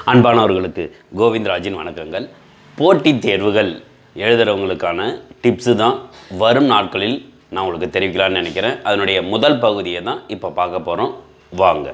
அன்பானவர்களுக்கு கோவிந்தராஜின் வணக்கங்கள் போட்டித் தேர்வுகள் எழுதுகிறவங்களுக்கான டிப்ஸு தான் வரும் நாட்களில் நான் உங்களுக்கு தெரிவிக்கலாம்னு நினைக்கிறேன் அதனுடைய முதல் பகுதியை தான் இப்போ பார்க்க போகிறோம் வாங்க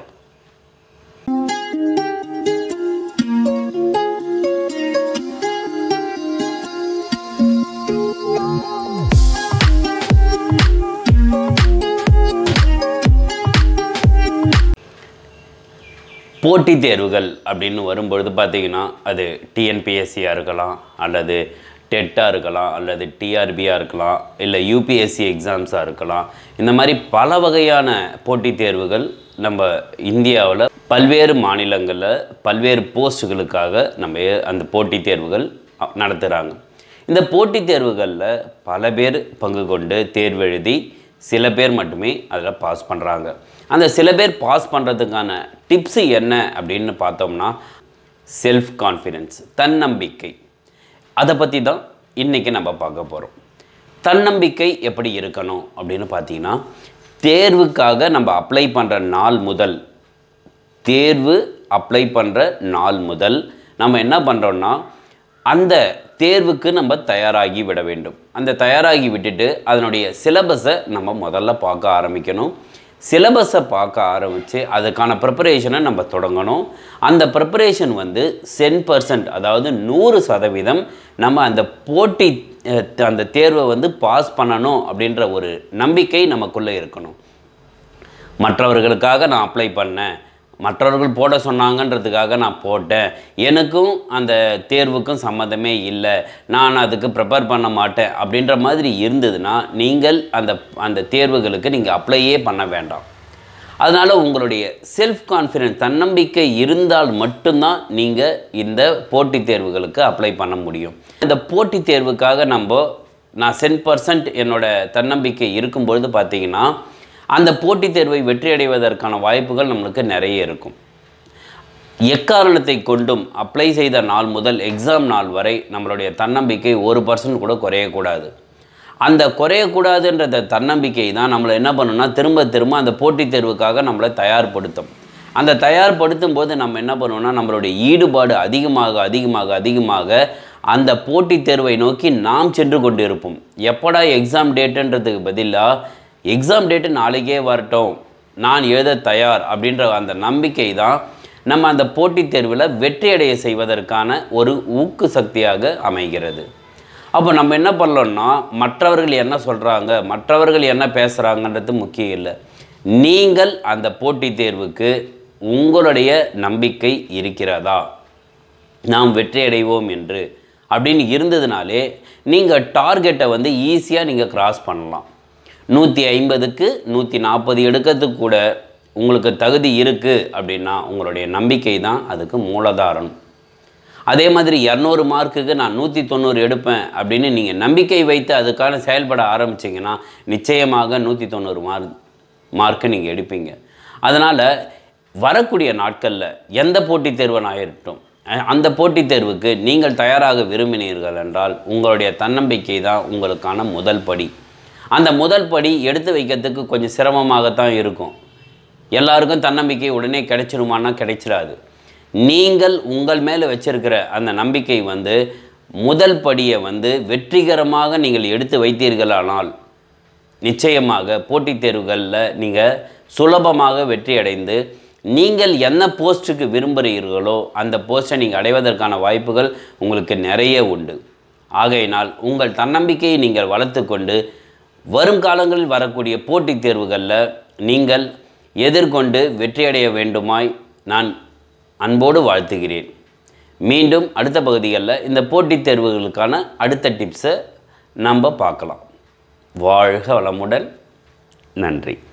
போட்டித் தேர்வுகள் அப்படின்னு வரும்பொழுது பார்த்தீங்கன்னா அது டிஎன்பிஎஸ்சியாக இருக்கலாம் அல்லது டெட்டாக இருக்கலாம் அல்லது டிஆர்பியாக இருக்கலாம் இல்லை யூபிஎஸ்சி எக்ஸாம்ஸாக இருக்கலாம் இந்த மாதிரி பல வகையான போட்டித் தேர்வுகள் நம்ம இந்தியாவில் பல்வேறு மாநிலங்களில் பல்வேறு போஸ்ட்டுகளுக்காக நம்ம அந்த போட்டித் தேர்வுகள் நடத்துகிறாங்க இந்த போட்டித் தேர்வுகளில் பல பேர் பங்கு கொண்டு தேர்வு எழுதி சில பேர் மட்டுமே அதில் பாஸ் பண்ணுறாங்க அந்த சில பேர் பாஸ் பண்ணுறதுக்கான டிப்ஸு என்ன அப்படின்னு பார்த்தோம்னா செல்ஃப் கான்ஃபிடென்ஸ் தன்னம்பிக்கை அதை பற்றி தான் இன்றைக்கி நம்ம பார்க்க போகிறோம் தன்னம்பிக்கை எப்படி இருக்கணும் அப்படின்னு பார்த்தீங்கன்னா தேர்வுக்காக நம்ம அப்ளை பண்ணுற நாள் முதல் தேர்வு அப்ளை பண்ணுற நாள் முதல் நம்ம என்ன பண்ணுறோன்னா அந்த தேர்வுக்கு நம்ம தயாராகி விட வேண்டும் அந்த தயாராகி விட்டுட்டு அதனுடைய சிலபஸை நம்ம முதல்ல பார்க்க ஆரம்பிக்கணும் சிலபஸை பார்க்க ஆரம்பித்து அதுக்கான ப்ரிப்பரேஷனை நம்ம தொடங்கணும் அந்த ப்ரிப்பரேஷன் வந்து சென் பர்சன்ட் அதாவது நூறு சதவீதம் நம்ம அந்த போட்டி அஹ், அந்த தேர்வை வந்து பாஸ் பண்ணணும் அப்படின்ற ஒரு நம்பிக்கை நமக்குள்ளே இருக்கணும் மற்றவர்களுக்காக நான் அப்ளை பண்ணேன் மற்றவர்கள் போட சொன்னாங்கன்றதுக்காக நான் போட்டேன் எனக்கும் அந்த தேர்வுக்கும் சம்மந்தமே இல்லை நான் அதுக்கு ப்ரிப்பேர் பண்ண மாட்டேன் அப்படின்ற மாதிரி இருந்ததுன்னா நீங்கள் அந்த அந்த தேர்வுகளுக்கு நீங்கள் அப்ளையே பண்ண வேண்டாம் அதனால் உங்களுடைய செல்ஃப் கான்ஃபிடென்ஸ் தன்னம்பிக்கை இருந்தால் மட்டும்தான் நீங்கள் இந்த போட்டித் தேர்வுகளுக்கு அப்ளை பண்ண முடியும் இந்த போட்டித் தேர்வுக்காக நம்ம நான் சென் பர்சன்ட் என்னோட தன்னம்பிக்கை இருக்கும்பொழுது பார்த்தீங்கன்னா அந்த போட்டித் தேர்வை வெற்றி அடைவதற்கான வாய்ப்புகள் நம்மளுக்கு நிறைய இருக்கும் எக்காரணத்தை கொண்டும் அப்ளை செய்த நாள் முதல் எக்ஸாம் நாள் வரை நம்மளுடைய தன்னம்பிக்கை ஒரு பர்சன்ட் கூட குறையக்கூடாது அந்த குறையக்கூடாதுன்றத தன்னம்பிக்கை தான் நம்மளை என்ன பண்ணணும்னா திரும்ப திரும்ப அந்த போட்டித் தேர்வுக்காக நம்மளை தயார்படுத்தும் அந்த தயார்படுத்தும் போது நம்ம என்ன பண்ணுவோம்னா நம்மளுடைய ஈடுபாடு அதிகமாக அதிகமாக அதிகமாக அந்த போட்டித் தேர்வை நோக்கி நாம் சென்று கொண்டு இருப்போம் எப்படா எக்ஸாம் டேட்டுன்றதுக்கு பதிலாக எக்ஸாம் டேட்டு நாளைக்கே வரட்டும் நான் எழுத தயார் அப்படின்ற அந்த நம்பிக்கை தான் நம்ம அந்த போட்டித் தேர்வில் வெற்றியடைய செய்வதற்கான ஒரு ஊக்கு சக்தியாக அமைகிறது அப்போ நம்ம என்ன பண்ணலோம்னா மற்றவர்கள் என்ன சொல்கிறாங்க மற்றவர்கள் என்ன பேசுகிறாங்கன்றது முக்கியம் இல்லை நீங்கள் அந்த போட்டித் தேர்வுக்கு உங்களுடைய நம்பிக்கை இருக்கிறதா நாம் வெற்றி அடைவோம் என்று அப்படின்னு இருந்ததுனாலே நீங்கள் டார்கெட்டை வந்து ஈஸியாக நீங்கள் கிராஸ் பண்ணலாம் நூற்றி ஐம்பதுக்கு நூற்றி நாற்பது எடுக்கிறதுக்கு கூட உங்களுக்கு தகுதி இருக்குது அப்படின்னா உங்களுடைய நம்பிக்கை தான் அதுக்கு மூலதாரம் அதே மாதிரி இரநூறு மார்க்குக்கு நான் நூற்றி தொண்ணூறு எடுப்பேன் அப்படின்னு நீங்கள் நம்பிக்கை வைத்து அதுக்கான செயல்பட ஆரம்பிச்சிங்கன்னா நிச்சயமாக நூற்றி தொண்ணூறு மார்க் மார்க்கு நீங்கள் எடுப்பீங்க அதனால் வரக்கூடிய நாட்களில் எந்த போட்டித் தேர்வனாக இருக்கட்டும் அஹ் அந்த போட்டித் தேர்வுக்கு நீங்கள் தயாராக விரும்பினீர்கள் என்றால் உங்களுடைய தன்னம்பிக்கை தான் உங்களுக்கான முதல் படி அந்த முதல் படி எடுத்து வைக்கிறதுக்கு கொஞ்சம் சிரமமாகத்தான் இருக்கும் எல்லாருக்கும் தன்னம்பிக்கை உடனே கிடைச்சிருமான்னா கிடைச்சிடாது நீங்கள் உங்கள் மேலே வச்சிருக்கிற அந்த நம்பிக்கை வந்து முதல் படியை வந்து வெற்றிகரமாக நீங்கள் எடுத்து வைத்தீர்களானால் நிச்சயமாக போட்டித் தேர்வுகளில் நீங்கள் சுலபமாக வெற்றி அடைந்து நீங்கள் என்ன போஸ்ட்டுக்கு விரும்புகிறீர்களோ அந்த போஸ்ட்டை நீங்கள் அடைவதற்கான வாய்ப்புகள் உங்களுக்கு நிறைய உண்டு ஆகையினால் உங்கள் தன்னம்பிக்கையை நீங்கள் வளர்த்துக்கொண்டு வரும் காலங்களில் வரக்கூடிய போட்டித் தேர்வுகளில் நீங்கள் எதிர்கொண்டு வெற்றியடைய வேண்டுமாய் நான் அன்போடு வாழ்த்துகிறேன் மீண்டும் அடுத்த பகுதிகளில் இந்த போட்டித் தேர்வுகளுக்கான அடுத்த டிப்ஸை நம்ம பார்க்கலாம் வாழ்க வளமுடன் நன்றி